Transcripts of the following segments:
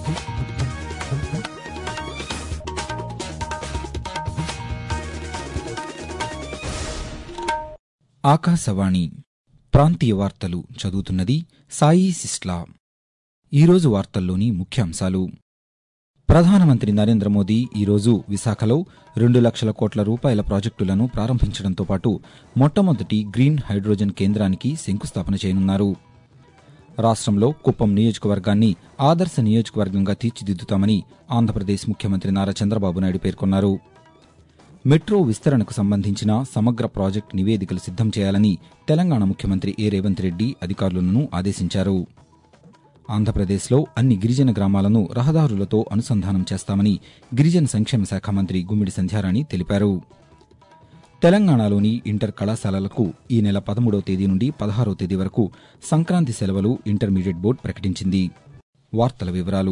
ఆకాశవాణి ప్రాంతీయ వార్తలు చదువుతున్నది సాయి సిస్లా ఈరోజు వార్తల్లోని ముఖ్యాంశాలు ప్రధానమంత్రి నరేంద్ర మోదీ ఈరోజు విశాఖలో రెండు లక్షల కోట్ల రూపాయల ప్రాజెక్టులను ప్రారంభించడంతో పాటు మొట్టమొదటి గ్రీన్ హైడ్రోజన్ కేంద్రానికి శంకుస్థాపన చేయనున్నారు రాష్ట్రంలో కుప్పం నియోజకవర్గాన్ని ఆదర్శ నియోజకవర్గంగా తీర్చిదిద్దుతామని ఆంధ్రప్రదేశ్ ముఖ్యమంత్రి నారా చంద్రబాబు నాయుడు పేర్కొన్నారు మెట్రో విస్తరణకు సంబంధించిన సమగ్ర ప్రాజెక్టు నివేదికలు సిద్దం చేయాలని తెలంగాణ ముఖ్యమంత్రి ఏ రేవంత్ రెడ్డి అధికారులను ఆదేశించారు ఆంధ్రప్రదేశ్లో అన్ని గిరిజన గ్రామాలను రహదారులతో అనుసంధానం చేస్తామని గిరిజన సంక్షేమ శాఖ మంత్రి గుమ్మిడి సంధ్యారాణి తెలిపారు తెలంగాణలోని ఇంటర్ కళాశాలలకు ఈ నెల పదమూడవ తేదీ నుండి పదహారవ తేదీ వరకు సంక్రాంతి సెలవులు ఇంటర్మీడియట్ బోర్డు ప్రకటించింది వార్తల వివరాలు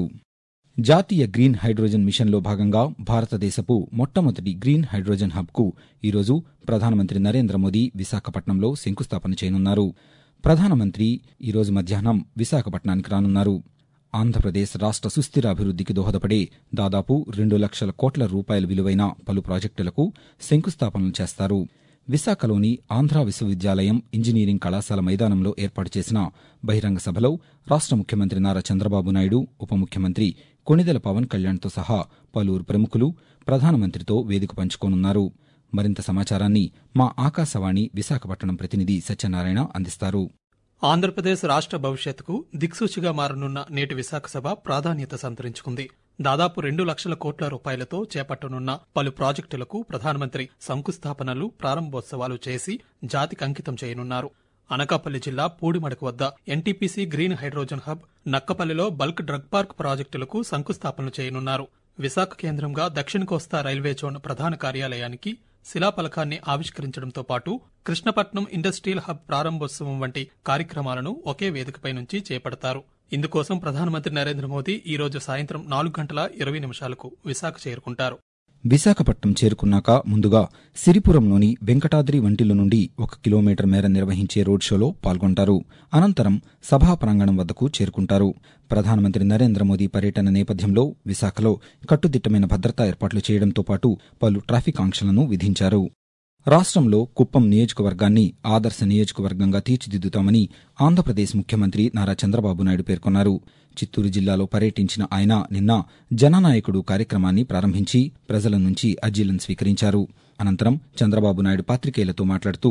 జాతీయ గ్రీన్ హైడ్రోజన్ మిషన్లో భాగంగా భారతదేశపు మొట్టమొదటి గ్రీన్ హైడ్రోజన్ హబ్కు ఈరోజు ప్రధానమంత్రి నరేంద్ర మోదీ విశాఖపట్నంలో శంకుస్థాపన చేయనున్నారు ప్రధానమంత్రి ఈరోజు మధ్యాహ్నం విశాఖపట్నానికి రానున్నారు ఆంధ్రప్రదేశ్ రాష్ట్ర సుస్థిర అభివృద్ధికి దోహదపడే దాదాపు రెండు లక్షల కోట్ల రూపాయల విలువైన పలు ప్రాజెక్టులకు శంకుస్థాపనలు చేస్తారు విశాఖలోని ఆంధ్ర విశ్వవిద్యాలయం ఇంజనీరింగ్ కళాశాల మైదానంలో ఏర్పాటు చేసిన బహిరంగ సభలో రాష్ట ముఖ్యమంత్రి నారా చంద్రబాబు నాయుడు ఉప ముఖ్యమంత్రి కొణిదెల పవన్ కళ్యాణ్తో సహా పలువురు ప్రముఖులు ప్రధానమంత్రితో వేదిక పంచుకోనున్నారు మరింత సమాచారాన్ని మా ఆకాశవాణి విశాఖపట్నం ప్రతినిధి సత్యనారాయణ అందిస్తారు ఆంధ్రప్రదేశ్ రాష్ట్ర భవిష్యత్తుకు దిక్సూచిగా మారనున్న నేటి విశాఖ సభ ప్రాధాన్యత సంతరించుకుంది దాదాపు రెండు లక్షల కోట్ల రూపాయలతో చేపట్టనున్న పలు ప్రాజెక్టులకు ప్రధానమంత్రి శంకుస్థాపనలు ప్రారంభోత్సవాలు చేసి జాతికి అంకితం చేయనున్నారు అనకాపల్లి జిల్లా పూడిమడక వద్ద ఎన్టీపీసీ గ్రీన్ హైడ్రోజన్ హబ్ నక్కపల్లిలో బల్క్ డ్రగ్ పార్క్ ప్రాజెక్టులకు శంకుస్థాపనలు చేయనున్నారు విశాఖ కేంద్రంగా దక్షిణ కోస్తా రైల్వే జోన్ ప్రధాన కార్యాలయానికి శిలాఫలకాన్ని ఆవిష్కరించడంతో పాటు కృష్ణపట్నం ఇండస్ట్రియల్ హబ్ ప్రారంభోత్సవం వంటి కార్యక్రమాలను ఒకే వేదికపై నుంచి చేపడతారు ఇందుకోసం ప్రధానమంత్రి నరేంద్ర మోదీ ఈ రోజు సాయంత్రం నాలుగు గంటల ఇరవై నిమిషాలకు విశాఖ చేరుకుంటారు విశాఖపట్నం చేరుకున్నాక ముందుగా సిరిపురంలోని వెంకటాద్రి వంటిల నుండి ఒక కిలోమీటర్ మేర నిర్వహించే రోడ్ షోలో పాల్గొంటారు అనంతరం సభా ప్రాంగణం వద్దకు చేరుకుంటారు ప్రధానమంత్రి నరేంద్ర మోదీ పర్యటన నేపథ్యంలో విశాఖలో కట్టుదిట్టమైన భద్రతా ఏర్పాట్లు చేయడంతో పాటు పలు ట్రాఫిక్ ఆంక్షలను విధించారు రాష్ట్రంలో కుప్పం నియోజకవర్గాన్ని ఆదర్శ నియోజకవర్గంగా తీర్చిదిద్దుతామని ఆంధ్రప్రదేశ్ ముఖ్యమంత్రి నారా చంద్రబాబు నాయుడు పేర్కొన్నారు చిత్తూరు జిల్లాలో పర్యటించిన ఆయన నిన్న జననాయకుడు కార్యక్రమాన్ని ప్రారంభించి ప్రజల నుంచి అర్జీలను స్వీకరించారు అనంతరం చంద్రబాబు నాయుడు పాత్రికేయులతో మాట్లాడుతూ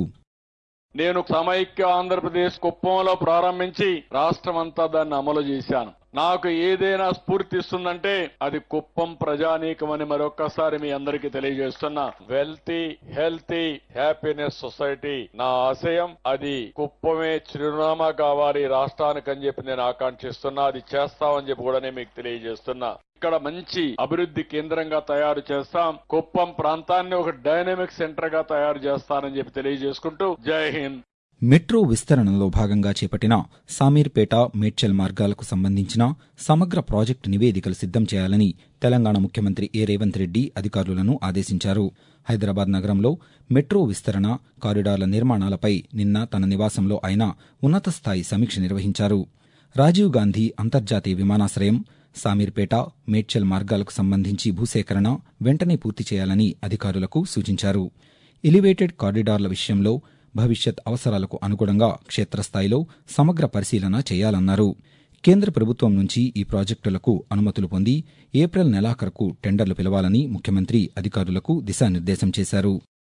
నేను సమైక్య ఆంధ్రప్రదేశ్ కుప్పంలో ప్రారంభించి రాష్ట్రమంతా దాన్ని అమలు చేశాను నాకు ఏదైనా స్ఫూర్తిస్తుందంటే అది కుప్పం ప్రజానీకమని మరొక్కసారి మీ అందరికీ తెలియజేస్తున్నా వెల్తీ హెల్తీ హ్యాపీనెస్ సొసైటీ నా ఆశయం అది కుప్పమే చిరునామా కావాలి రాష్ట్రానికి అని చెప్పి నేను ఆకాంక్షిస్తున్నా అది చేస్తామని చెప్పి కూడా నేను మీకు తెలియజేస్తున్నా ఇక్కడ మంచి అభివృద్ధి కేంద్రంగా తయారు చేస్తాం కుప్పం ప్రాంతాన్ని ఒక డైనమిక్ సెంటర్ గా తయారు చేస్తానని చెప్పి తెలియజేసుకుంటూ జై హింద్ మెట్రో విస్తరణలో భాగంగా చేపట్టిన సామీర్పేట మేడ్చల్ మార్గాలకు సంబంధించిన సమగ్ర ప్రాజెక్టు నివేదికలు సిద్దం చేయాలని తెలంగాణ ముఖ్యమంత్రి ఏ రేవంత్ రెడ్డి అధికారులను ఆదేశించారు హైదరాబాద్ నగరంలో మెట్రో విస్తరణ కారిడార్ల నిర్మాణాలపై నిన్న తన నివాసంలో ఆయన ఉన్నత స్థాయి సమీక్ష నిర్వహించారు రాజీవ్ గాంధీ అంతర్జాతీయ విమానాశ్రయం సామీర్పేట మేడ్చల్ మార్గాలకు సంబంధించి భూసేకరణ వెంటనే పూర్తి చేయాలని అధికారులకు సూచించారు ఎలివేటెడ్ కారిడార్ల విషయంలో భవిష్యత్ అవసరాలకు అనుగుణంగా క్షేత్రస్థాయిలో సమగ్ర పరిశీలన చేయాలన్నారు కేంద్ర ప్రభుత్వం నుంచి ఈ ప్రాజెక్టులకు అనుమతులు పొంది ఏప్రిల్ నెలాఖరుకు టెండర్లు పిలవాలని ముఖ్యమంత్రి అధికారులకు దిశానిర్దేశం చేశారు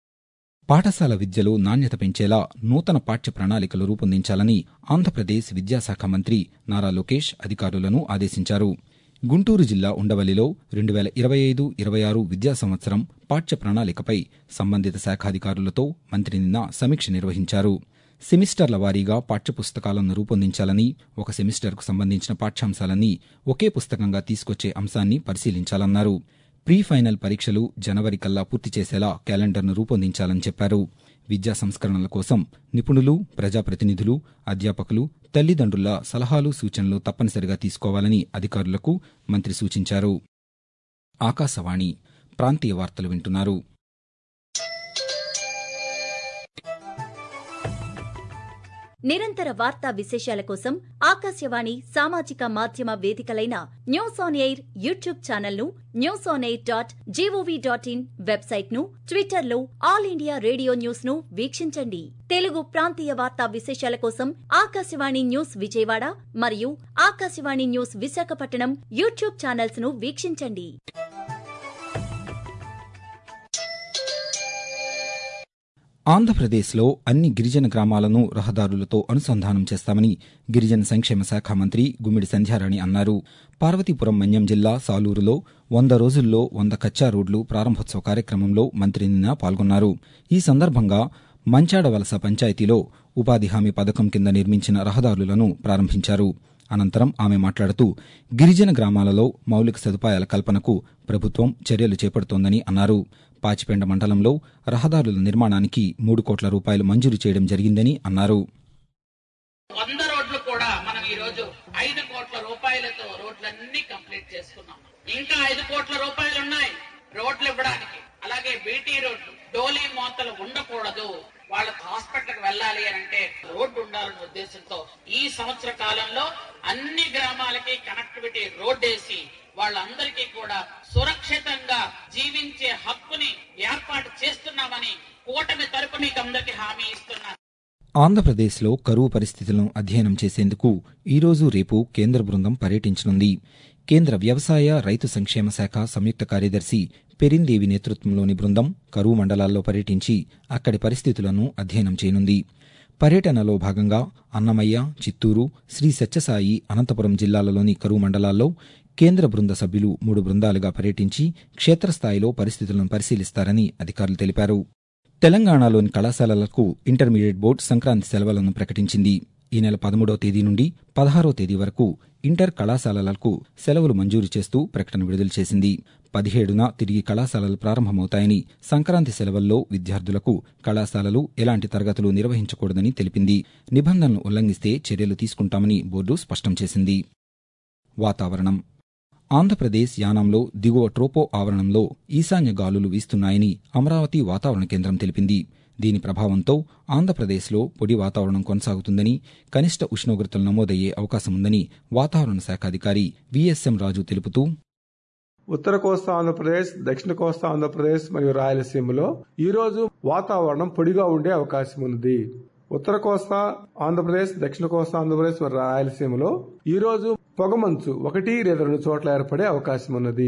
పాఠశాల విద్యలో నాణ్యత పెంచేలా నూతన పాఠ్య ప్రణాళికలు రూపొందించాలని ఆంధ్రప్రదేశ్ విద్యాశాఖ మంత్రి నారా లోకేష్ అధికారులను ఆదేశించారు గుంటూరు జిల్లా ఉండవల్లిలో రెండు వేల ఇరవై ఐదు ఇరవై ఆరు విద్యా సంవత్సరం పాఠ్య ప్రణాళికపై సంబంధిత శాఖాధికారులతో మంత్రి నిన్న సమీక్ష నిర్వహించారు సెమిస్టర్ల వారీగా పాఠ్యపుస్తకాలను రూపొందించాలని ఒక సెమిస్టర్కు సంబంధించిన పాఠ్యాంశాలన్నీ ఒకే పుస్తకంగా తీసుకొచ్చే అంశాన్ని పరిశీలించాలన్నారు ప్రీ ఫైనల్ పరీక్షలు జనవరి కల్లా పూర్తి చేసేలా క్యాలెండర్ను రూపొందించాలని చెప్పారు విద్యా సంస్కరణల కోసం నిపుణులు ప్రజాప్రతినిధులు అధ్యాపకులు తల్లిదండ్రుల సలహాలు సూచనలు తప్పనిసరిగా తీసుకోవాలని అధికారులకు మంత్రి సూచించారు ఆకాశవాణి ప్రాంతీయ వార్తలు వింటున్నారు నిరంతర వార్తా విశేషాల కోసం ఆకాశవాణి సామాజిక మాధ్యమ వేదికలైన news on air YouTube channel ను news on air dot G O V dot in website ను ట్విట్టర్ లో ఆల్ ఇండియా రేడియో న్యూస్ ను వీక్షించండి తెలుగు ప్రాంతీయ వార్తా విశేషాల కోసం ఆకాశవాణి న్యూస్ విజయవాడ మరియు Akashvani news Visakhapatnam YouTube channels ను వీక్షించండి ఆంధ్రప్రదేశ్లో అన్ని గిరిజన గ్రామాలను రహదారులతో అనుసంధానం చేస్తామని గిరిజన సంక్షేమ శాఖ మంత్రి గుమ్మిడి సంధ్యారాణి అన్నారు పార్వతీపురం మన్యం జిల్లా సాలూరులో వంద రోజుల్లో వంద కచ్చా రోడ్లు ప్రారంభోత్సవ కార్యక్రమంలో మంత్రి నిన్న పాల్గొన్నారు ఈ సందర్భంగా మంచాడ వలస పంచాయతీలో ఉపాధి హామీ పథకం కింద నిర్మించిన రహదారులను ప్రారంభించారు అనంతరం ఆమె మాట్లాడుతూ గిరిజన గ్రామాలలో మౌలిక సదుపాయాల కల్పనకు ప్రభుత్వం చర్యలు చేపడుతోందని అన్నారు పాచిపెండ మండలంలో రహదారుల నిర్మాణానికి మూడు కోట్ల రూపాయలు మంజూరు చేయడం జరిగిందని అన్నారు వంద రోడ్లు కూడా మనం ఈ రోజు ఐదు కోట్ల రూపాయలతో రోడ్లన్నీ కంప్లీట్ చేసుకున్నాం ఇంకా ఐదు కోట్ల రూపాయలు ఉన్నాయి రోడ్లు ఇవ్వడానికి అలాగే బీటీ రోడ్లు డోలీ మోతలు ఉండకూడదు వాళ్ళ హాస్పిటల్కి వెళ్ళాలి అని అంటే రోడ్డు ఉండాలనే ఉద్దేశంతో ఈ సంవత్సర కాలంలో అన్ని గ్రామాలకి కనెక్టివిటీ రోడ్ వేసి వాళ్ళందరికీ కూడా సురక్షితంగా జీవించే హక్కుని ఏర్పాటు చేస్తున్నామని కూటమి తరపు మీకు అందరికీ హామీ ఇస్తున్నాను ఆంధ్రప్రదేశ్లో కరువు పరిస్థితులను అధ్యయనం చేసేందుకు ఈరోజు రేపు కేంద్ర బృందం పర్యటించనుంది కేంద్ర వ్యవసాయ రైతు సంక్షేమ శాఖ సంయుక్త కార్యదర్శి పెరిందేవి నేతృత్వంలోని బృందం కరువు మండలాల్లో పర్యటించి అక్కడి పరిస్థితులను అధ్యయనం చేయనుంది పర్యటనలో భాగంగా అన్నమయ్య చిత్తూరు శ్రీ సత్యసాయి అనంతపురం జిల్లాలలోని కరువు మండలాల్లో కేంద్ర బృంద సభ్యులు మూడు బృందాలుగా పర్యటించి క్షేత్రస్థాయిలో పరిస్థితులను పరిశీలిస్తారని అధికారులు తెలిపారు తెలంగాణలోని కళాశాలలకు ఇంటర్మీడియట్ బోర్డు సంక్రాంతి సెలవులను ప్రకటించింది ఈ నెల పదమూడవ తేదీ నుండి పదహారో తేదీ వరకు ఇంటర్ కళాశాలలకు సెలవులు మంజూరు చేస్తూ ప్రకటన విడుదల చేసింది పదిహేడున తిరిగి కళాశాలలు ప్రారంభమవుతాయని సంక్రాంతి సెలవుల్లో విద్యార్థులకు కళాశాలలు ఎలాంటి తరగతులు నిర్వహించకూడదని తెలిపింది నిబంధనలు ఉల్లంఘిస్తే చర్యలు తీసుకుంటామని బోర్డు స్పష్టం చేసింది వాతావరణం ఆంధ్రప్రదేశ్ యానాంలో దిగువ ట్రోపో ఆవరణంలో ఈశాన్య గాలులు వీస్తున్నాయని అమరావతి వాతావరణ కేంద్రం తెలిపింది దీని ప్రభావంతో ఆంధ్రప్రదేశ్లో పొడి వాతావరణం కొనసాగుతుందని కనిష్ట ఉష్ణోగ్రతలు నమోదయ్యే అవకాశముందని వాతావరణ శాఖ అధికారి విఎస్ఎం రాజు తెలుపుతూ ఉత్తర కోస్తా ఆంధ్రప్రదేశ్ దక్షిణ కోస్తా ఆంధ్రప్రదేశ్ మరియు రాయలసీమలో ఈ రోజు వాతావరణం పొడిగా ఉండే అవకాశం ఉంది ఉత్తర కోస్తా ఆంధ్రప్రదేశ్ దక్షిణ కోస్తా ఆంధ్రప్రదేశ్ మరియు రాయలసీమలో ఈ రోజు పొగమంచు ఒకటి లేదా రెండు చోట్ల ఏర్పడే అవకాశం ఉన్నది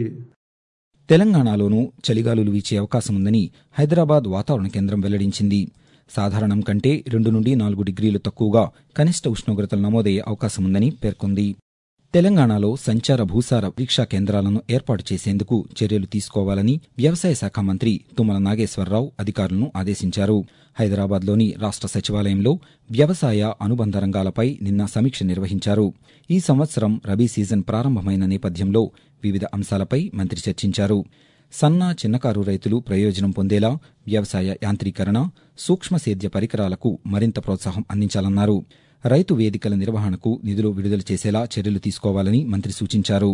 తెలంగాణలోనూ చలిగాలులు వీచే అవకాశముందని హైదరాబాద్ వాతావరణ కేంద్రం వెల్లడించింది సాధారణం కంటే రెండు నుండి నాలుగు డిగ్రీలు తక్కువగా కనిష్ట ఉష్ణోగ్రతలు నమోదయ్యే అవకాశముందని పేర్కొంది తెలంగాణలో సంచార భూసార పరీక్షా కేంద్రాలను ఏర్పాటు చేసేందుకు చర్యలు తీసుకోవాలని వ్యవసాయ శాఖ మంత్రి తుమ్మల నాగేశ్వరరావు అధికారులను ఆదేశించారు హైదరాబాద్లోని రాష్ట సచివాలయంలో వ్యవసాయ అనుబంధ రంగాలపై నిన్న సమీక్ష నిర్వహించారు ఈ సంవత్సరం రబీ సీజన్ ప్రారంభమైన నేపథ్యంలో వివిధ అంశాలపై మంత్రి చర్చించారు సన్న చిన్నకారు రైతులు ప్రయోజనం పొందేలా వ్యవసాయ యాంత్రీకరణ సూక్ష్మ సేద్య పరికరాలకు మరింత ప్రోత్సాహం అందించాలన్నారు రైతు వేదికల నిర్వహణకు నిధులు విడుదల చేసేలా చర్యలు తీసుకోవాలని మంత్రి సూచించారు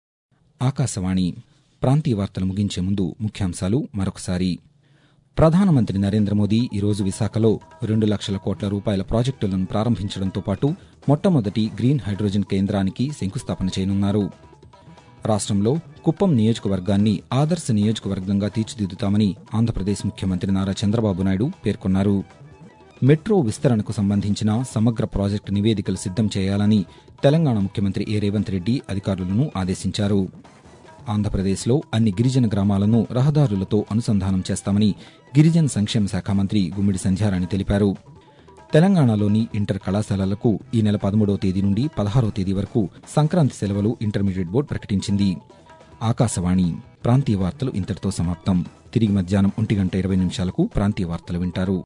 ఆకాశవాణి ప్రాంతీయ వార్తలు ముగించే ముందు ముఖ్యాంశాలు మరొకసారి ప్రధానమంత్రి నరేంద్ర మోదీ ఈరోజు విశాఖలో రెండు లక్షల కోట్ల రూపాయల ప్రాజెక్టులను ప్రారంభించడంతో పాటు మొట్టమొదటి గ్రీన్ హైడ్రోజన్ కేంద్రానికి శంకుస్థాపన చేయనున్నారు రాష్ట్రంలో కుప్పం నియోజకవర్గాన్ని ఆదర్శ నియోజకవర్గంగా తీర్చిదిద్దుతామని ఆంధ్రప్రదేశ్ ముఖ్యమంత్రి నారా చంద్రబాబు నాయుడు పేర్కొన్నారు మెట్రో విస్తరణకు సంబంధించిన సమగ్ర ప్రాజెక్టు నివేదికలు సిద్దం చేయాలని తెలంగాణ ముఖ్యమంత్రి ఏ రేవంత్ రెడ్డి అధికారులను ఆదేశించారు ఆంధ్రప్రదేశ్లో అన్ని గిరిజన గ్రామాలను రహదారులతో అనుసంధానం చేస్తామని గిరిజన సంక్షేమ శాఖ మంత్రి గుమ్మిడి సంధ్యారాణి తెలిపారు తెలంగాణలోని ఇంటర్ కళాశాలలకు ఈ నెల పదమూడవ తేదీ నుండి పదహారవ తేదీ వరకు సంక్రాంతి సెలవులు ఇంటర్మీడియట్ బోర్డు ప్రకటించింది ఆకాశవాణి ప్రాంతీయ వార్తలు ఇంతటితో సమాప్తం తిరిగి మధ్యాహ్నం ఒంటి గంట ఇరవై నిమిషాలకు ప్రాంతీయ వార్తలు వింటారు